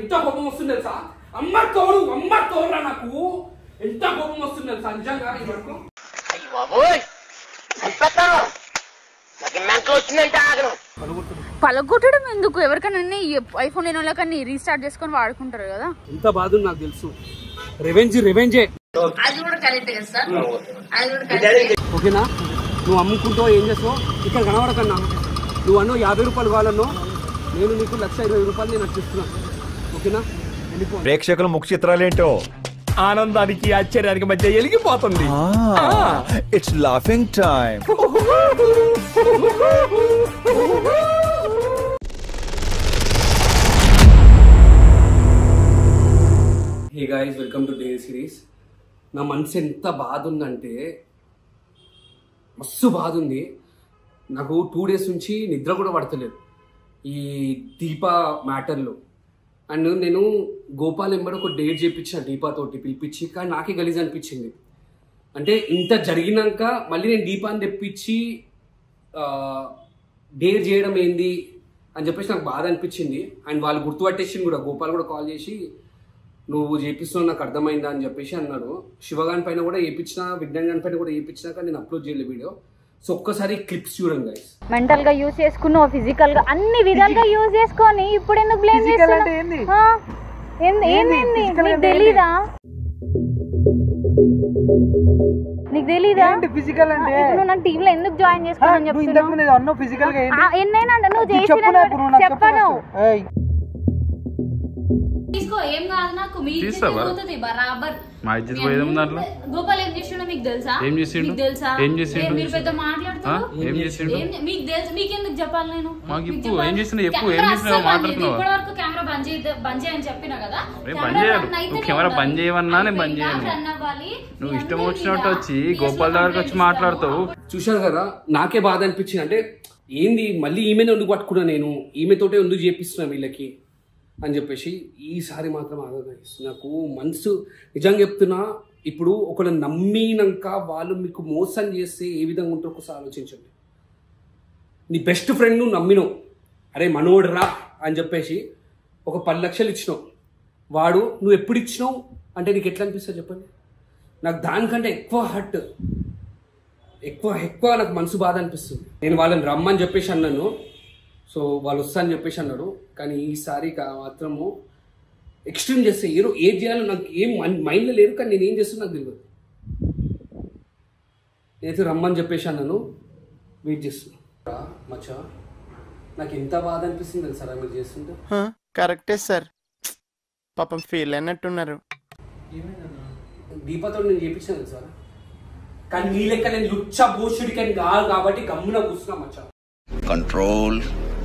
ఎంత కోపం వస్తుంది తెలుసా అమ్మ తోడు అమ్మ తోడురా నాకు ఎంత కోపం వస్తుంది తెలుసా నిజంగా ఈ వరకు అయ్య బాబోయ్ చంపేస్తాను నాకు మెంటలు వచ్చిందంటే ఆగను పలగొట్టడం ఎందుకు ఎవరికైనా ఐఫోన్ లేని వాళ్ళకన్నా రీస్టార్ట్ చేసుకొని వాడుకుంటారు కదా ఎంత బాధ ఉంది నాకు తెలుసు రెవెంజ్ రెవెంజే అది కూడా కరెక్ట్ కదా సార్ అది కూడా కరెక్ట్ ఓకేనా నువ్వు అమ్ముకుంటావు ఏం చేస్తావు ఇక్కడ కనబడకన్నా నువ్వు అన్నో యాభై రూపాయలు కావాలన్నో నేను నీకు లక్ష ఇరవై రూపాయలు నేను నాకు ఇస్తున్నాను ఓకేనా వెళ్ళిపో ప్రేక్షకుల ముఖ చిత్రాలేంటో ఆనందానికి ఆశ్చర్యానికి మధ్య ఎలిగిపోతుంది it's laughing time hey guys welcome today series నా మనసు ఎంత బాధ ఉందంటే మస్తు బాధ ఉంది నాకు టూ డేస్ నుంచి నిద్ర కూడా పడతలేదు ఈ దీప మ్యాటర్లో అండ్ నేను గోపాల్ ఎంబడి ఒక డేట్ చేయించిన దీపాతోటి పిలిపించి కానీ నాకే గలీజ్ అనిపించింది అంటే ఇంత జరిగినాక మళ్ళీ నేను దీపాన్ని తెప్పించి డేర్ చేయడం ఏంది అని చెప్పేసి నాకు బాధ అనిపించింది అండ్ వాళ్ళు గుర్తుపట్టేసి కూడా గోపాల్ కూడా కాల్ చేసి నువ్వు చేపిస్తున్నావు నాకు అర్థమైందా అని చెప్పేసి అన్నాడు శివగాన్ పైన కూడా చేయించిన విజ్ఞాన్ గాని పైన కూడా చేయించినాక నేను అప్లోడ్ చేయలేదు వీడియో సో ఒక్కసారి క్లిప్స్ చూడండి గైస్ మెంటల్ గా యూజ్ చేసుకున్నావు ఫిజికల్ గా అన్ని విధాలుగా యూజ్ చేసుకొని ఇప్పుడు ఎందుకు బ్లేమ్ చేస్తున్నావు ఆ, ఏంది ఏంది నీకు తెలీదా నీకు తెలీదా ఫిజికల్ అంటే ఇప్పుడు నువ్వు నన్ను టీమ్ లో ఎందుకు జాయిన్ చేసుకోవాలని నువ్వు ఇంతకు చెప్తున్నావు ముందు అన్నావు ఫిజికల్ గా ఏంటి ఆ, ఎన్నైనా అంటే నువ్వు ఇది చెప్పు చేసిన నాకు నువ్వు నాకు చెప్పు చెప్పను first. ఏయ్, తీసుకో ఏం కాదు నాకు మీ ఇజ్జత్ తీస్తావా? పోతుంది బరాబర్ మా ఇజ్జత్ పోయేది ఉంది దాంట్లో? గోపాల్ ఏం చేసిండో మీకు తెలుసా ఏం చేసిండు? మీకు తెలుసా ఏం చేసిండు? ఏ, మీరు పెద్ద మాట్లాడుతారు ఆ? ఏం చేసిండు? ఏం- మీకు తెలుసు మీకు ఎందుకు చెప్పాలి నేను మాకు మీకు చెప్పు, చెప్పాలి. ఏం చేసిండు చెప్పు, ఏం కెమెరా చేసినావో అస్సలు బంద్ మాట్లాడుతున్నావా? చేయదు. ఇప్పటివరకు కెమెరా బంద్ చేయ బంద్ చేయని చెప్పినా కదా రే, కెమెరా బంద్ చేయాలి. రన్ అయితేనే నువ్వు కెమెరా ఉండాలి. బంద్ చేయమన్నా నేను బంద్ అయిపోయిందా? చేయను. రన్ అవ్వాలి. నువ్వు మీ ఇష్టం అందరి వచ్చినట్టు మీద వచ్చి PS లో గోపాల్ దగ్గరకు వచ్చి కంప్లైంట్ మాట్లాడతావు చూశారు కదా నాకే బాధ అనిపించింది అంటే ఏంది మళ్ళీ ఈమెనే ఎందుకు పట్టుకున్నా నేను ఈమెతోటే ఎందుకు చేపిస్తున్నా వీళ్ళకి అని చెప్పేసి ఈసారి మాత్రం ఆగదు నాకు మనసు నిజంగా చెప్తున్నా ఇప్పుడు ఒకరు నమ్మినాక వాళ్ళు మీకు మోసం చేస్తే ఏ విధంగా ఉంటారో ఒకసారి ఆలోచించండి నీ బెస్ట్ ఫ్రెండ్ నువ్వు నమ్మినావు అరే మనోడు రా అని చెప్పేసి ఒక పది లక్షలు ఇచ్చినావు వాడు నువ్వు ఎప్పుడు ఇచ్చినావు అంటే నీకు ఎట్లా అనిపిస్తుంది చెప్పండి నాకు దానికంటే ఎక్కువ హట్ ఎక్కువ ఎక్కువ నాకు మనసు బాధ అనిపిస్తుంది నేను వాళ్ళని రమ్మని చెప్పేసి అన్నాను సో వాళ్ళు వస్తా అని చెప్పేసి అన్నాడు కానీ ఈసారి కా- మాత్రము ఎక్స్ట్రీమ్ చేస్తే ఏదో ఏం చేయాలో నాకు ఏం మైండ్లో లేరు కానీ నేను ఏం చేస్తున్నా నాకు తెలియదు నేనైతే రమ్మని చెప్పేసి అన్నాను వెయిట్ చేస్తున్నా మచ్చా నాకు ఎంత బాధ అనిపిస్తుంది తెలుసా మీరు చేస్తుంటే కరెక్టే సార్ పాపం ఫీల్ అయినట్టున్నారు దీపతో నేను చేపించాను సార్ కానీ నీ లెక్క నేను లుచ్చ భూషుడికి కాదు కాబట్టి గమ్మున కూర్చున్నా మచ్చా కంట్రోల్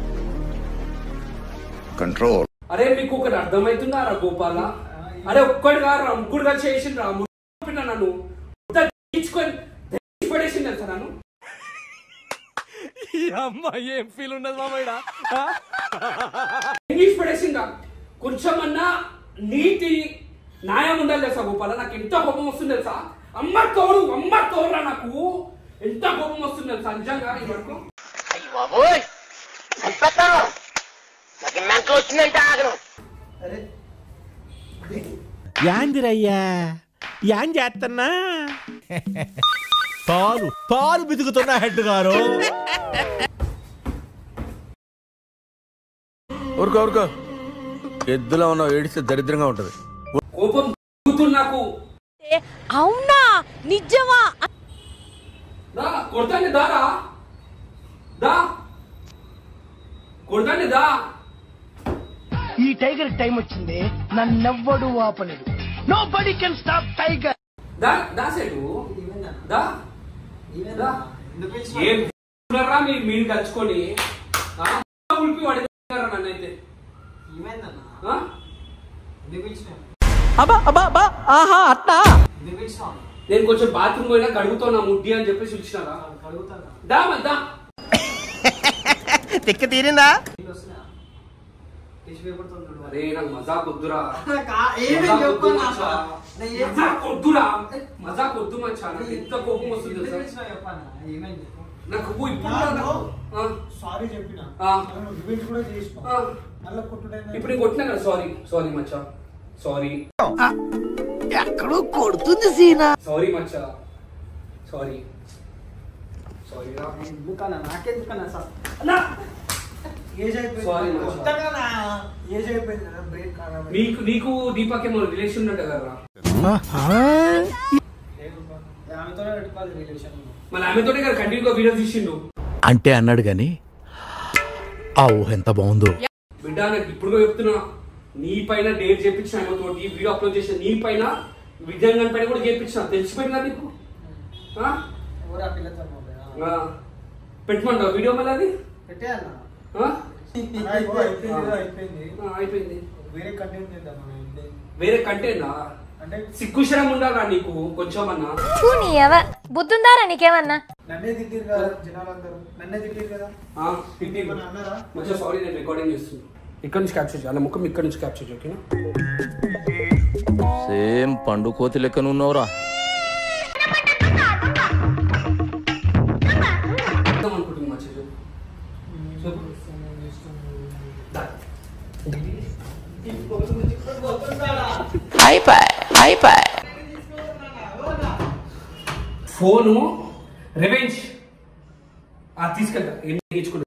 కంట్రోల్ అరే మీకు ఒకటి అర్థమవుతుందా రా గోపాల అరే ఒక్కడు కాదు రా ముగ్గుడుగా చేసిండు రా ముగ్గురు నన్ను ఉత్త తీయించుకొని తెచ్చి పడేసిండు తెలుసా నన్ను అమ్మాయి ఏం ఫీల్ ఉండదు మామయ్య ఇంగ్లీష్ పడేసిందా కొంచెమన్నా నీతి న్యాయం ఉండాలి తెలుసా గోపాల నాకు ఎంత కోపం వస్తుంది తెలుసా అమ్మ తోడు అమ్మ తోడురా నాకు ఎంత కోపం వస్తుంది తెలుసా నిజంగా ఈ వరకు అయ్య బాబోయ్ చంపేస్తాను నాకు మెంటలు వచ్చిందంటే ఆగను యాందిరయ్యా యాన్ చేస్తున్నా పాలు పాలు బితుకుతున్నా హెడ్ గారు ఊరుకో ఊరుకో ఎద్దులో ఉన్నావు ఏడిస్తే దరిద్రంగా ఉంటది కోపం దిగుతుంది నాకు అవునా నిజమా దా కొడతాండి దారా దా కొడతాండి దా ఈ టైగర్ టైం వచ్చింది నన్నెవ్వడు ఆపలేడు nobody can stop tiger దా దా సేటు దా దా ఏం ఉన్నారా మీ మీరు కలుచుకొని ఆ? ఉలిపి పడేసారా నన్నైతే ఆ? నేను కొంచెం బాత్రూమ్ పోయినా కడుగుతున్నా ముడ్డి అని చెప్పేసి పిలిచినారా దా మరి దా తిక్క తీరిందా అరే నాకు మజాక్ వద్దురా మజాక్ వద్దు మచ్చా. మజాక్ వద్దురా మజాక్ వద్దు మచ్చా నాకు ఎంత కోపం వస్తుంది తెలుసా నాకు ఇప్పుడు కూడా నాకు- ఆ, సారీ చెప్పిన ఆ, రివెంజ్ కూడా చేసిన ఆ. ఇప్పుడు నేను కొట్టినా కదా సారీ సారీ మచ్చా సారీ ఎక్కడో కొడుతుంది సీనా సారీ మచ్చా సారీ సారీ రా ఎందుకన్నా నాకెందుకన్నా సార్ ఏజ్ అయిపోయింది Sorry, మచ్చా. కొత్తగానా ఏజ్ అయిపోయింది కదా బ్రేక్ కాదా నీకు నీకు దీపక్ ఏమో రిలేషన్ ఉన్నట్టు కదా ఆమెతోనే పెట్టుకోవాలి రిలేషన్ మళ్ళీ ఆమెతోనే కదా కంటిన్యూగా వీడియో తీసిండు అంటే అన్నాడు గాని ఆ ఊహ ఎంత బాగుందో బిడ్డ నాకు ఇప్పుడు చెప్తున్నా నీ పైన డేట్ చేపించిన ఆమెతోటి వీడియో అప్లోడ్ చేసిన నీ పైన విజయంగా పైన కూడా చేపించిన తెలిసిపోయిందా నీకు ఆ? ఎవరు ఆ పిల్లతో ఆ. పెట్టమంటావు వీడియో మళ్ళీ అది పెట్టే అన్న ఆ? అయిపోయింది అయిపోయింది ఆ, అయిపోయింది వేరే కంటెంట్ చేద్దాం మనం ఏంటి? వేరే కంటేనా అంటే సిగ్గుశరం ఉండాలా నీకు కొంచెం అన్నా నీ ఎవ బుద్ధుందారా నీకేమన్నా నన్నే తిట్టిరు కదా జనాలందరూ నన్నే తిట్టిరు కదా ఆ, తిట్టి ఏమన్నా అన్నారా మంచిగా సారీ నేను రికార్డింగ్ చేస్తున్నా ఇక్కడ నుంచి క్యాప్చర్ చేయాలి ముఖం ఇక్కడ నుంచి క్యాప్చర్ చేయి ఓకేనా సేమ్ పండు కోతి లెక్కన ఉన్నావురా అర్థం అనుకుంటుంది మంచిగా చెప్పు. చెప్పు. దా. ఫోను రివెంజ్ ఆ తీసుకెళ్తా ఎన్ని తెచ్చుకుంటా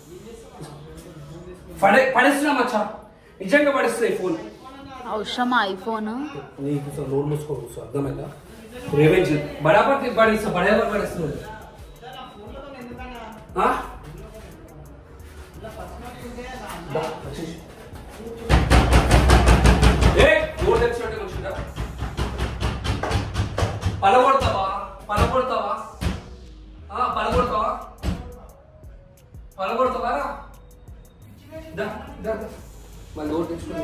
పడే పడేస్తున్నా మచ్చా నిజంగా పడేస్తున్నాయి ఫోన్ అవసరమా ఐఫోన్ నీకు సార్ నోరు మూసుకో సార్ అర్థమైందా రివెంజ్ బరాబర్ పడేస్తా బరాబర్ పడేస్తున్నాడు ఆ? దా, వచ్చేసి. ఏయ్, నోరు తెచ్చినట్టే మంచిగా పలగొడతావా పలగొడతావా ఆ, పలగొడతావా పలగొడతావా రా? దా, దా, దా. మళ్ళీ నోరు తెచ్చుకుని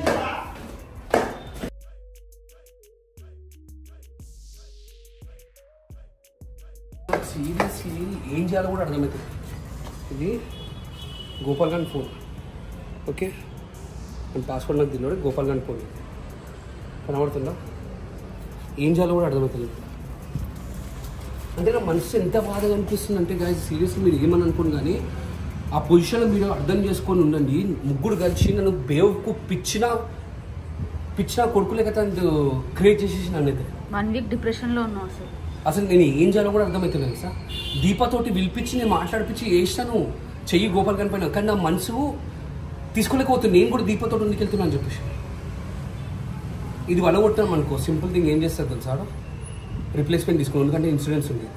సీరియస్లీ ఏం చేయాలో కూడా అర్థమవుతుంది ఇది గోపాల్ గారి ఫోన్ ఓకే నేను పాస్వర్డ్ నాకు తెలియదు గోపాల్ గారి ఫోన్ కనబడుతుందా ఏం చేయాలో కూడా అర్థమవుతుంది అంటే నా మనసు ఎంత బాధగా అనిపిస్తుంది అంటే గాయ సీరియస్లీ మీరు ఏమని అనుకోండి కానీ ఆ పొజిషన్లో మీరు అర్థం చేసుకొని ఉండండి ముగ్గురు కలిసి నన్ను బేవ్కు పిచ్చిన పిచ్చిన కొడుకులే కదా క్రియేట్ చేసేసి నన్ను అయితే వన్ వీక్ డిప్రెషన్ లో ఉన్నావు అసలు అసలు నేను ఏం చేయాలో కూడా అర్థమవుతుంది సార్ దీపతోటి పిలిపించి నేను మాట్లాడిపించి వేసాను చెయ్యి గోపాల్ గారి పైన కానీ నా మనసు తీసుకోలేకపోతుంది నేను కూడా దీపతోటి ముందుకు వెళ్తున్నాను చెప్పేసి ఇది వలగొట్టాం అనుకో సింపుల్ థింగ్ ఏం చేస్తారు తెలుసా రిప్లేస్మెంట్ తీసుకోండి ఎందుకంటే ఇన్సూరెన్స్ ఉంది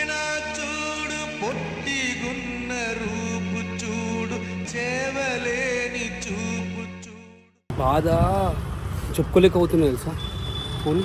బాధ చెప్పుకోలేకపోతున్నా తెలుసా ఫోన్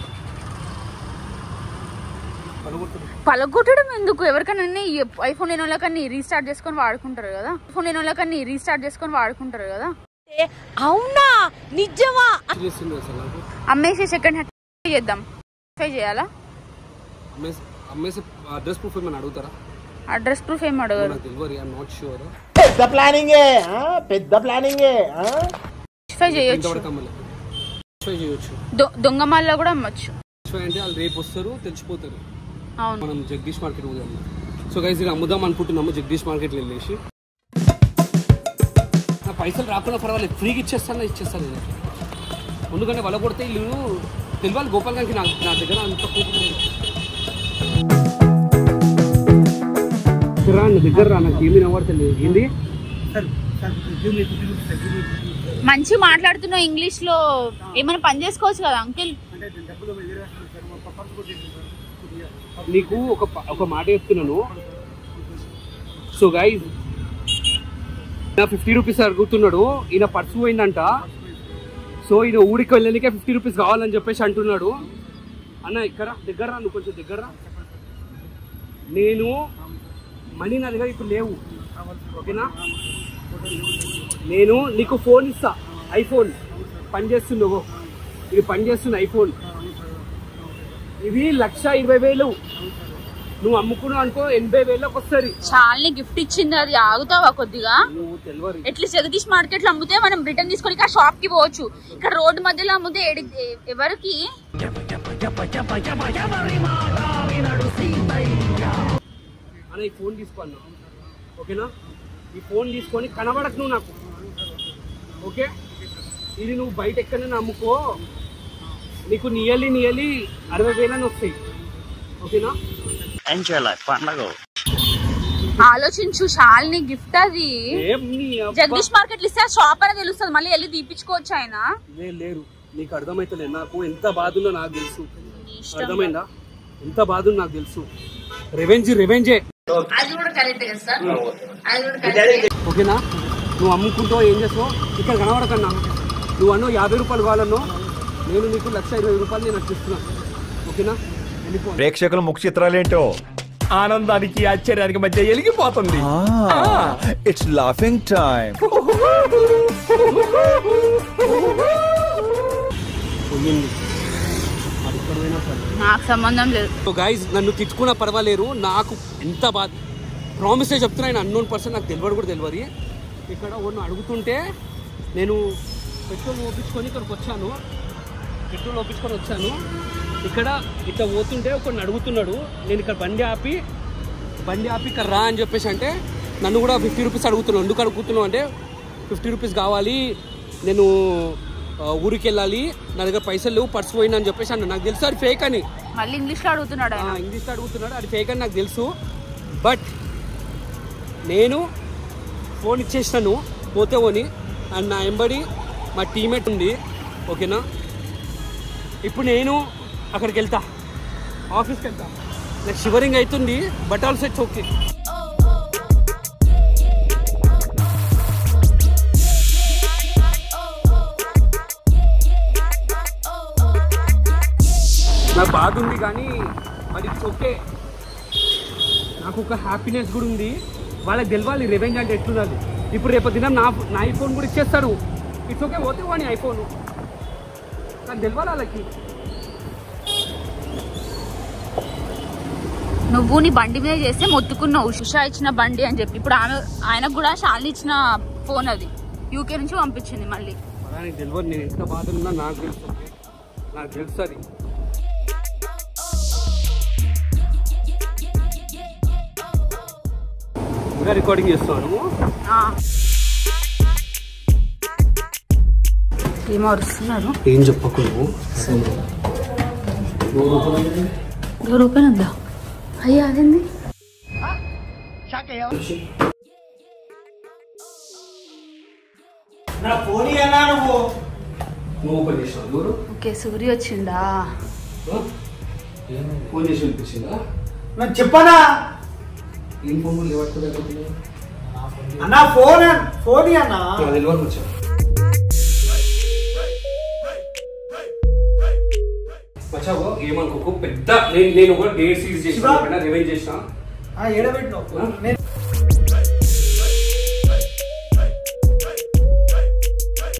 వలగొట్టాను పలగొట్టడం ఎందుకు ఎవరికైనా ఐఫోన్ లేని వాళ్ళకన్నీ రీస్టార్ట్ చేసుకొని వాడుకుంటారు కదా ఐఫోన్ లేని వాళ్ళకన్నీ రీస్టార్ట్ చేసుకొని వాడుకుంటారు కదా అవునా నిజమా చేస్తుంది అసలు నాకు అమ్మేసి సెకండ్ హ్యాండ్ చేద్దాం ఫై చేయాలా అమ్మేసి అమ్మేసి అడ్రస్ ప్రూఫ్ ఏమైనా అడుగుతారా అడ్రస్ ప్రూఫ్ ఏం అడగరు నాకు తెలియదు ఐఎమ్ నాట్ షూర్ పెద్ద ప్లానింగే ఆ? పెద్ద ప్లానింగే ఆ? ఫై చేయొచ్చు ఇంతవరకు అమ్మలే ట్రై చేయొచ్చు దొ- దొంగ మాల్లో కూడా అమ్మచ్చు ట్రై అంటే వాళ్ళు రేపు వస్తారు తెలిసిపోతారు అవును మనం జగదీష్ మార్కెట్ పోదాం సో గైస్ ఇది అమ్ముదాం అనుకుంటున్నాము జగదీష్ మార్కెట్లో వెళ్ళేసి నా పైసలు రాకుండా పర్వాలేదు ఫ్రీగా ఇచ్చేస్తాను ఇచ్చేస్తాను నేను ఎందుకంటే వల కొడితే వీళ్ళు తెలియాలి గోపాల్ గారికి నా నా దగ్గర అంత కోపం లేదు. రా నా దగ్గర రా నాకు ఏమీ నవ్వడతలేదు ఏంది మంచి మాట్లాడుతున్నావు ఇంగ్లీష్ లో ఏమైనా పని చేసుకోవచ్చు కదా అంకిల్ నీకు ఒక ప- ఒక మాట చెప్తున్నాను సో గైజ్ నా ఫిఫ్టీ రూపీస్ అడుగుతున్నాడు ఈయన పర్సు పోయిందంట సో ఈయన ఊరికి వెళ్ళడానికే ఫిఫ్టీ రూపీస్ కావాలని చెప్పేసి అంటున్నాడు అన్న ఇక్కడ దగ్గర రా, నువ్వు కొంచెం దగ్గర రా. నేను మనీ నా దగ్గర ఇప్పుడు లేవు ఓకేనా నేను నీకు ఫోన్ ఇస్తా ఐఫోన్ పనిచేస్తున్నావు ఇది పనిచేస్తుంది ఐఫోన్ ఇది లక్ష ఇరవై వేలు నువ్వు అమ్ముకున్నావు అనుకో ఎనభై వేలకు వస్తుంది చాలని గిఫ్ట్ ఇచ్చింది అది ఆగుతావా కొద్దిగా నువ్వు తెలియదు ఎట్లా జగదీష్ మార్కెట్ లో అమ్మితే మనం రిటర్న్ తీసుకొని ఆ షాప్ కి పోవచ్చు ఇక్కడ రోడ్డు మధ్యలో అమ్మితే ఏడి- ఎ- ఎవరికి అన్న ఈ ఫోన్ తీసుకో అన్న ఓకేనా ఈ ఫోన్ తీసుకొని కనబడకు నువ్వు నాకు ఓకే ఇది నువ్వు బయట ఎక్కడైనా అమ్ముకో నీకు నియర్లీ నియర్లీ అరవై వేలని వస్తాయి ఓకేనా ఆలోచించు షాల్ని గిఫ్ట్ అది ఏం నీ అబ్బా. జగదీష్ మార్కెట్ ఇస్తే షాప్ అనేది తెలుస్తుంది మళ్ళీ వెళ్ళి తీపించుకోవచ్చు ఆయన లే- లేరు నీకు అర్థమైతలేదు నాకు ఎంత బాధ ఉందో నాకు తెలుసు ఇష్టం. అర్థమైందా ఎంత బాధ ఉందో నాకు తెలుసు రెవెంజ్ రెవెంజే అది కూడా కరెక్ట్ కదా సార్ అది కూడా కరెక్ట్ ఓకేనా నువ్వు అమ్ముకుంటావు ఏం చేస్తావు ఇక్కడ కనబడకన్నా నువ్వు అన్నో యాభై రూపాయలు కావాలన్నో నేను నీకు లక్ష ఇరవై రూపాయలు నేను నాకు ఇస్తున్నా ఓకేనా వెళ్ళిపో ప్రేక్షకుల ముఖ చిత్రాలేంటో ఆనందానికి ఆశ్చర్యానికి మధ్య వెలిగిపోతుంది ఇట్స్ లాఫింగ్ టైమ్ పోయింది అది ఇక్కడ పోయినా సరే నాకు సంబంధం లేదు సో గైజ్ నన్ను తిట్టుకున్నా పర్వాలేరు నాకు ఎంత బాధ ప్రామిసే చెప్తున్నా ఆయన అన్నోన్ పర్సన్ నాకు తెలియదు కూడా తెలియదు ఇక్కడ ఒకరిని అడుగుతుంటే నేను పెట్రోల్ ఓపించుకొని ఇక్కడికి వచ్చాను పెట్రోల్ ఓపించుకొని వచ్చాను ఇక్కడ ఇట్లా పోతుంటే ఒకరిని అడుగుతున్నాడు నేను ఇక్కడ బండి ఆపి బండి ఆపి ఇక్కడ రా అని చెప్పేసి అంటే నన్ను కూడా ఫిఫ్టీ రూపీస్ అడుగుతున్నాను ఎందుకు అడుగుతున్నావు అంటే ఫిఫ్టీ రూపీస్ కావాలి నేను ఆ, ఊరికి వెళ్ళాలి నా దగ్గర పైసలు లేవు పర్స్ పోయింది అని చెప్పేసి అన్న నాకు తెలుసు అది ఫేక్ అని మళ్ళీ ఇంగ్లీష్ లో అడుగుతున్నాడు ఆయన ఇంగ్లీష్లో అడుగుతున్నాడు అది ఫేక్ అని నాకు తెలుసు బట్ నేను ఫోన్ ఇచ్చేసినాను పోతే పోని అండ్ నా ఎంబడి మా టీమేట్ ఉంది ఓకేనా ఇప్పుడు నేను అక్కడికి వెళ్తా ఆఫీస్కి వెళ్తా నాకు షివరింగ్ అవుతుంది బట్ ఆల్సో ఇట్స్ ఓకే నాకు బాధ ఉంది కానీ మరి ఇట్స్ ఓకే నాకు ఒక హ్యాపీనెస్ కూడా ఉంది వాళ్ళకి తెలవాలి రివెంజ్ అంటే ఎట్లున్నది ఇప్పుడు రేపు దినం నా నా ఐఫోన్ కూడా ఇచ్చేస్తారు ఇట్స్ ఓకే పోతే వాని ఐఫోన్ నాకు తెలవాలి వాళ్ళకి నువ్వు నీ బండి మీద చేస్తే మొత్తుకున్నావు ఉషా ఇచ్చిన బండి అని చెప్పి ఇప్పుడు ఆమె ఆయనకు కూడా షాలిని ఇచ్చిన ఫోన్ అది యూకే నుంచి పంపించింది మళ్ళీ అలా నీకు తెలియదు నేను ఎంత బాధ ఉన్నా నాకు తెలుసు okay? నాకు తెలుసు అది ఇంకా రికార్డింగ్ చేస్తున్నాను ఆ. ఏమో అరుస్తున్నారు ఏం చెప్పకు నువ్వు డోర్ ఓపెన్ ఉందా అయ్యా అదేంది నా ఫోన్ ఇయ్యనా నువ్వు నువ్వు ఓపెన్ చేసినావు ఎవరు ఓకే సూర్య వచ్చిండా ఫోన్ చేసి వినిపించిందా నాకు చెప్పనా ఏం ఫోన్ కూడా లేవట్లేదు అన్నా ఫోన్ ఫోన్ అన్నా తెలియదు వచ్చా వచ్చావో ఏమనుకోకు పెద్ద నేను నేను ఒక డేట్ సీజ్ చేసిన రివెంజ్ చేసిన ఏడబెట్టినావు నేను